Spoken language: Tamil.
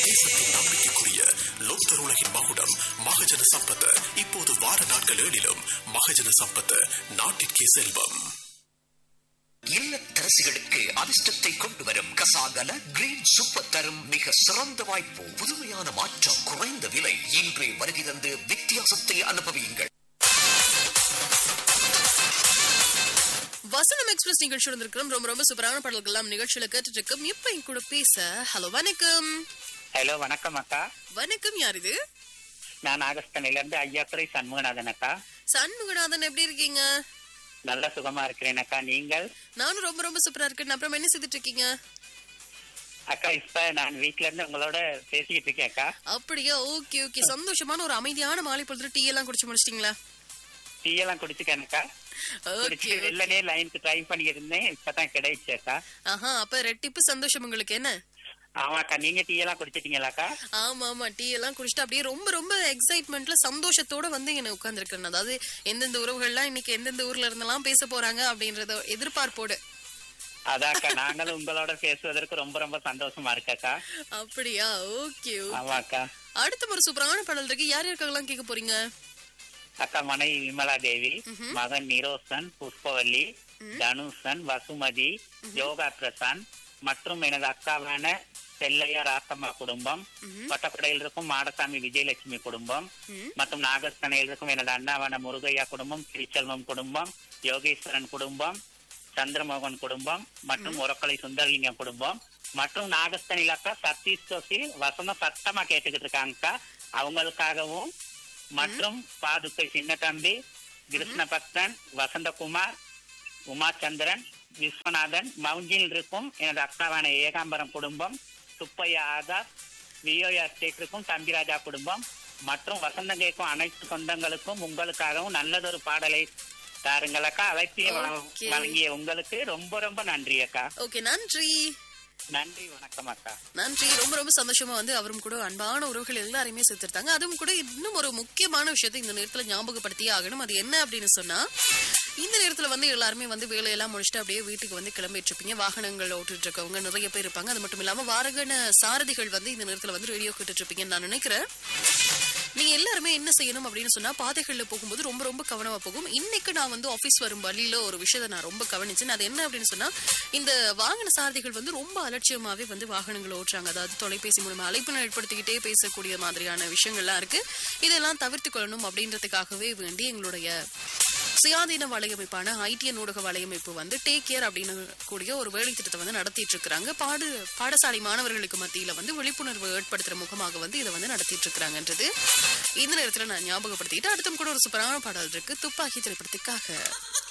தேசத்தின் நம்பிக்கைக்குரிய லோக்தர் உலகின் மகுடம் மகஜன சம்பத் இப்போது வார நாட்கள் ஏழிலும் மகஜன சம்பத் நாட்டிற்கே செல்வம் இல்லத்தரசிகளுக்கு அதிர்ஷ்டத்தை கொண்டு வரும் கசாகல கிரீன் சூப்பர் தரும் மிக சிறந்த வாய்ப்பு புதுமையான மாற்றம் குறைந்த விலை இன்றே வருகை தந்து வித்தியாசத்தை அனுபவியுங்கள் வசனம் எக்ஸ்பிரஸ் நிகழ்ச்சியோட இருக்கிறோம் ரொம்ப ரொம்ப சூப்பரான பாடல்கள் எல்லாம் நிகழ்ச்சியில கேட்டுட்டு இருக்கோம் இப்ப என் கூட பேச ஹலோ வணக்கம் ஹலோ வணக்கம் அக்கா வணக்கம் யார் இது நான் ஆகஸ்டனில இருந்து ஐயாத்துறை சண்முகநாதன் அக்கா சண்முகநாதன் எப்படி இருக்கீங்க நல்ல சுகமா இருக்கிறேன் அக்கா நீங்கள் நானும் ரொம்ப ரொம்ப சூப்பரா இருக்கேன் அப்புறம் என்ன செய்துட்டு இருக்கீங்க அக்கா இப்ப நான் வீட்ல இருந்து உங்களோட பேசிக்கிட்டு இருக்கேன் அக்கா அப்படியா ஓகே ஓகே சந்தோஷமான ஒரு அமைதியான மாலை பொழுது டீ எல்லாம் குடிச்சு முடிச்சிட்டீங்களா டீ எல்லாம் குடிச்சுக்கேன் அக்கா ஓகே குடிச்சு வெள்ளனே லைனுக்கு ட்ரை பண்ணிட்டு இருந்தேன் இப்பதான் கிடைச்சு அக்கா ஆஹா அப்ப ரெட்டிப்பு சந்தோஷம் உங்களுக்கு என்ன ஆமா அக்கா நீங்க டீ எல்லாம் குடிச்சிட்டீங்களாக்கா ஆமா ஆமா டீ எல்லாம் குடிச்சிட்டு அப்படியே ரொம்ப ரொம்ப எக்ஸைட்மெண்ட்ல சந்தோஷத்தோட வந்து இங்க உட்கார்ந்துருக்கேன் அதாவது எந்தெந்த உறவுகள்லாம் இன்னைக்கு எந்தெந்த ஊர்ல இருந்தெல்லாம் பேச போறாங்க அப்படின்றத எதிர்பார்ப்போடு அதான் அக்கா நாங்களும் உங்களோட பேசுவதற்கு ரொம்ப ரொம்ப சந்தோஷமா இருக்கக்கா அப்படியா ஓகே ஆமா அக்கா அடுத்த ஒரு சூப்பரான பாடல் இருக்கு யார் யாருக்கெல்லாம் கேட்க போறீங்க அக்கா மனைவி விமலா தேவி மகன் நிரோசன் புஷ்பவல்லி தனுஷன் வசுமதி யோகா பிரசாந்த் மற்றும் எனது அக்காவான செல்லையா ராசம்மா குடும்பம் வட்டப்படையில் இருக்கும் மாடசாமி விஜயலட்சுமி குடும்பம் மற்றும் நாகஸ்தனையில் இருக்கும் எனது அண்ணாவான முருகையா குடும்பம் திருச்செல்வம் குடும்பம் யோகேஸ்வரன் குடும்பம் சந்திரமோகன் குடும்பம் மற்றும் உரக்கலை சுந்தரலிங்கம் குடும்பம் மற்றும் நாகஸ்தனில் அக்கா சதீஷ் ஜோஷி வசந்தம் சத்தமா கேட்டுக்கிட்டு இருக்காங்கக்கா அவங்களுக்காகவும் மற்றும் பாதுக்கை சின்ன தம்பி கிருஷ்ண பக்தன் வசந்தகுமார் உமாச்சந்திரன் விஸ்வநாதன் மவுஞ்சில் இருக்கும் எனது அக்காவான ஏகாம்பரம் குடும்பம் சுப்பையா ஆகாஷ் வியோயா ஸ்டேட் இருக்கும் தம்பிராஜா குடும்பம் மற்றும் வசந்தம் கேட்கும் அனைத்து சொந்தங்களுக்கும் உங்களுக்காகவும் நல்லதொரு பாடலை தாருங்கள் அக்கா அழைப்பிய Okay. வழங்கிய உங்களுக்கு ரொம்ப ரொம்ப நன்றி அக்கா ஓகே நன்றி நன்றி வணக்கம் அக்கா நன்றி ரொம்ப ரொம்ப சந்தோஷமா வந்து அவரும் கூட அன்பான உறவுகள் எல்லாரையுமே சேர்த்திருந்தாங்க அதுவும் கூட இன்னும் ஒரு முக்கியமான விஷயத்தை இந்த நேரத்துல ஞாபகப்படுத்தியே ஆகணும் அது என்ன அப்படின்னு சொன்னா இந்த நேரத்துல வந்து எல்லாருமே வந்து வேலையெல்லாம் முடிச்சுட்டு அப்படியே வீட்டுக்கு வந்து கிளம்பிட்டு இருப்பீங்க வாகனங்கள் ஓட்டிட்டு இருக்கவங்க நிறைய பேர் இருப்பாங்க அது மட்டும் இல்லாம வாரகன சாரதிகள் வந்து இந்த நேரத்துல வந்து ரேடியோ கேட்டுட்டு இருப்பீங்கன்னு நான் நினைக்கிறேன் நீங்க எல்லாருமே என்ன செய்யணும் அப்படின்னு சொன்னா பாதைகள்ல போகும்போது ரொம்ப ரொம்ப கவனமா போகும் இன்னைக்கு நான் வந்து ஆபீஸ் வரும் வழியில ஒரு விஷயத்தை நான் ரொம்ப கவனிச்சேன் அது என்ன அப்படின்னு சொன்னா இந்த வாகன சாரதிகள் வந்து ரொம்ப அலட்சியமாவே வந்து வாகனங்களை ஓட்டுறாங்க அதாவது தொலைபேசி மூலமா அழைப்பு ஏற்படுத்திக்கிட்டே பேசக்கூடிய மாதிரியான விஷயங்கள்லாம் இருக்கு இதெல்லாம் தவிர்த்து கொள்ளணும் அப்படின்றதுக்காகவே வேண்டி எங்களுடைய சுயாதீன வலையமைப்பான ஐடிஎன் ஊடக வலையமைப்பு வந்து டேக் கேர் அப்படின்னு கூடிய ஒரு வேலை திட்டத்தை வந்து நடத்திட்டு இருக்காங்க பாடு பாடசாலை மாணவர்களுக்கு மத்தியில வந்து விழிப்புணர்வு ஏற்படுத்துற முகமாக வந்து இதை வந்து நடத்திட்டு இருக்காங்கன்றது இந்த நேரத்துல நான் ஞாபகப்படுத்திட்டு அடுத்தும் கூட ஒரு சூப்பரான பாடல் இருக்கு துப்பாக்கி திரைப்படத்துக்காக